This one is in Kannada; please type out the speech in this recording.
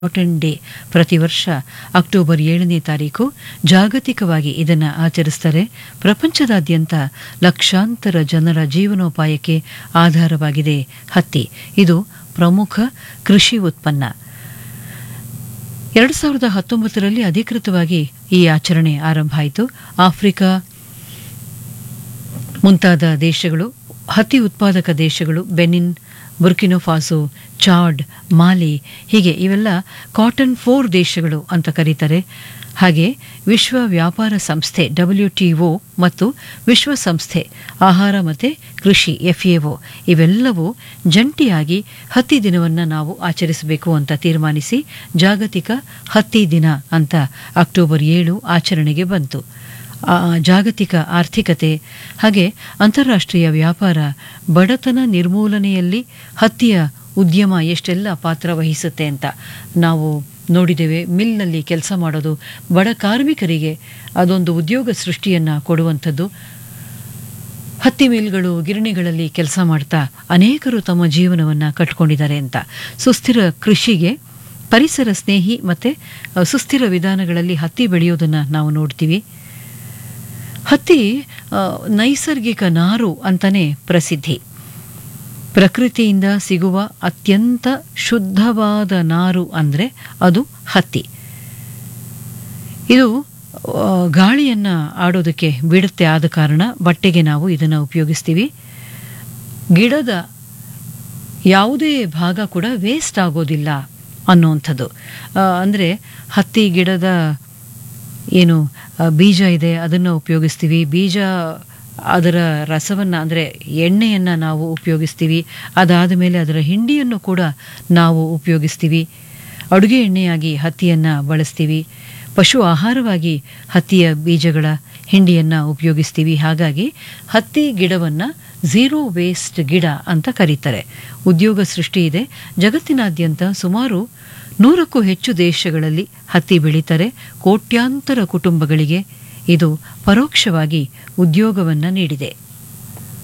ಕಾಟನ್ ಡೇ ಪ್ರತಿ ವರ್ಷ ಅಕ್ಟೋಬರ್ ಏಳನೇ ತಾರೀಕು ಜಾಗತಿಕವಾಗಿ ಇದನ್ನು ಆಚರಿಸ್ತಾರೆ ಪ್ರಪಂಚದಾದ್ಯಂತ ಲಕ್ಷಾಂತರ ಜನರ ಜೀವನೋಪಾಯಕ್ಕೆ ಆಧಾರವಾಗಿದೆ ಹತ್ತಿ ಇದು ಪ್ರಮುಖ ಕೃಷಿ ಉತ್ಪನ್ನ ಎರಡು ಸಾವಿರದ ಹತ್ತೊಂಬತ್ತರಲ್ಲಿ ಅಧಿಕೃತವಾಗಿ ಈ ಆಚರಣೆ ಆರಂಭ ಆಯಿತು ಆಫ್ರಿಕಾ ಮುಂತಾದ ದೇಶಗಳು ಹತ್ತಿ ಉತ್ಪಾದಕ ದೇಶಗಳು Benin Burkina Faso Chad Mali ಹೀಗೆ ಇವೆಲ್ಲ ಕಾಟನ್ ಫೋರ್ ದೇಶಗಳು ಅಂತ ಕರೀತಾರೆ ಹಾಗೆ ವಿಶ್ವ ವ್ಯಾಪಾರ ಸಂಸ್ಥೆ ಡಬ್ಲ್ಯೂಟಿಒ ಮತ್ತು ವಿಶ್ವಸಂಸ್ಥೆ ಆಹಾರ ಮತ್ತು ಕೃಷಿ ಎಫ್ಎಒ ಇವೆಲ್ಲವೂ ಜಂಟಿಯಾಗಿ ಹತ್ತಿ ದಿನವನ್ನು ನಾವು ಆಚರಿಸಬೇಕು ಅಂತ ತೀರ್ಮಾನಿಸಿ ಜಾಗತಿಕ ಹತ್ತಿ ದಿನ ಅಂತ ಅಕ್ಟೋಬರ್ ಏಳು ಆಚರಣೆಗೆ ಬಂತು ಆ, ಜಾಗತಿಕ ಆರ್ಥಿಕತೆ ಹಾಗೆ ಅಂತಾರಾಷ್ಟ್ರೀಯ ವ್ಯಾಪಾರ ಬಡತನ ನಿರ್ಮೂಲನೆಯಲ್ಲಿ ಹತ್ತಿಯ ಉದ್ಯಮ ಎಷ್ಟೆಲ್ಲ ಪಾತ್ರ ವಹಿಸುತ್ತೆ ಅಂತ ನಾವು ನೋಡಿದ್ದೇವೆ ಮಿಲ್ನಲ್ಲಿ ಕೆಲಸ ಮಾಡೋದು ಬಡ ಕಾರ್ಮಿಕರಿಗೆ ಅದೊಂದು ಉದ್ಯೋಗ ಸೃಷ್ಟಿಯನ್ನು ಕೊಡುವಂಥದ್ದು ಹತ್ತಿ ಮಿಲ್ಗಳು ಗಿರಣಿಗಳಲ್ಲಿ ಕೆಲಸ ಮಾಡ್ತಾ ಅನೇಕರು ತಮ್ಮ ಜೀವನವನ್ನು ಕಟ್ಕೊಂಡಿದ್ದಾರೆ ಅಂತ ಸುಸ್ಥಿರ ಕೃಷಿಗೆ ಪರಿಸರ ಸ್ನೇಹಿ ಮತ್ತು ಸುಸ್ಥಿರ ವಿಧಾನಗಳಲ್ಲಿ ಹತ್ತಿ ಬೆಳೆಯೋದನ್ನು ನಾವು ನೋಡ್ತೀವಿ ಹತ್ತಿ ಆ, ನೈಸರ್ಗಿಕ ನಾರು ಅಂತಲೇ ಪ್ರಸಿದ್ಧಿ ಪ್ರಕೃತಿಯಿಂದ ಸಿಗುವ ಅತ್ಯಂತ ಶುದ್ಧವಾದ ನಾರು ಅಂದರೆ ಅದು ಹತ್ತಿ ಇದು ಆ, ಗಾಳಿಯನ್ನ ಆಡೋದಕ್ಕೆ ಬಿಡುತ್ತೆ ಆದ ಕಾರಣ ಬಟ್ಟೆಗೆ ನಾವು ಇದನ್ನು ಉಪಯೋಗಿಸ್ತೀವಿ ಗಿಡದ ಯಾವುದೇ ಭಾಗ ಕೂಡ ವೇಸ್ಟ್ ಆಗೋದಿಲ್ಲ ಅನ್ನುವಂಥದ್ದು ಆ, ಅಂದರೆ ಹತ್ತಿ ಗಿಡದ ಏನು ಆ, ಬೀಜ ಇದೆ ಅದನ್ನು ಉಪಯೋಗಿಸ್ತೀವಿ ಬೀಜ ಅದರ ರಸವನ್ನು ಅಂದರೆ ಎಣ್ಣೆಯನ್ನು ನಾವು ಉಪಯೋಗಿಸ್ತೀವಿ ಅದಾದ ಮೇಲೆ ಅದರ ಹಿಂಡಿಯನ್ನು ಕೂಡ ನಾವು ಉಪಯೋಗಿಸ್ತೀವಿ ಅಡುಗೆ ಎಣ್ಣೆಯಾಗಿ ಹತ್ತಿಯನ್ನು ಬಳಸ್ತೀವಿ ಪಶು ಆಹಾರವಾಗಿ ಹತ್ತಿಯ ಬೀಜಗಳ ಹಿಂಡಿಯನ್ನು ಉಪಯೋಗಿಸ್ತೀವಿ ಹಾಗಾಗಿ ಹತ್ತಿ ಗಿಡವನ್ನು ಝೀರೋ ವೇಸ್ಟ್ ಗಿಡ ಅಂತ ಕರೀತಾರೆ ಉದ್ಯೋಗ ಸೃಷ್ಟಿ ಇದೆ ಜಗತ್ತಿನಾದ್ಯಂತ ಸುಮಾರು ನೂರಕ್ಕೂ ಹೆಚ್ಚು ದೇಶಗಳಲ್ಲಿ ಹತ್ತಿ ಬೆಳೀತಾರೆ ಕೋಟ್ಯಾಂತರ ಕುಟುಂಬಗಳಿಗೆ ಇದು ಪರೋಕ್ಷವಾಗಿ ಉದ್ಯೋಗವನ್ನು ನೀಡಿದೆ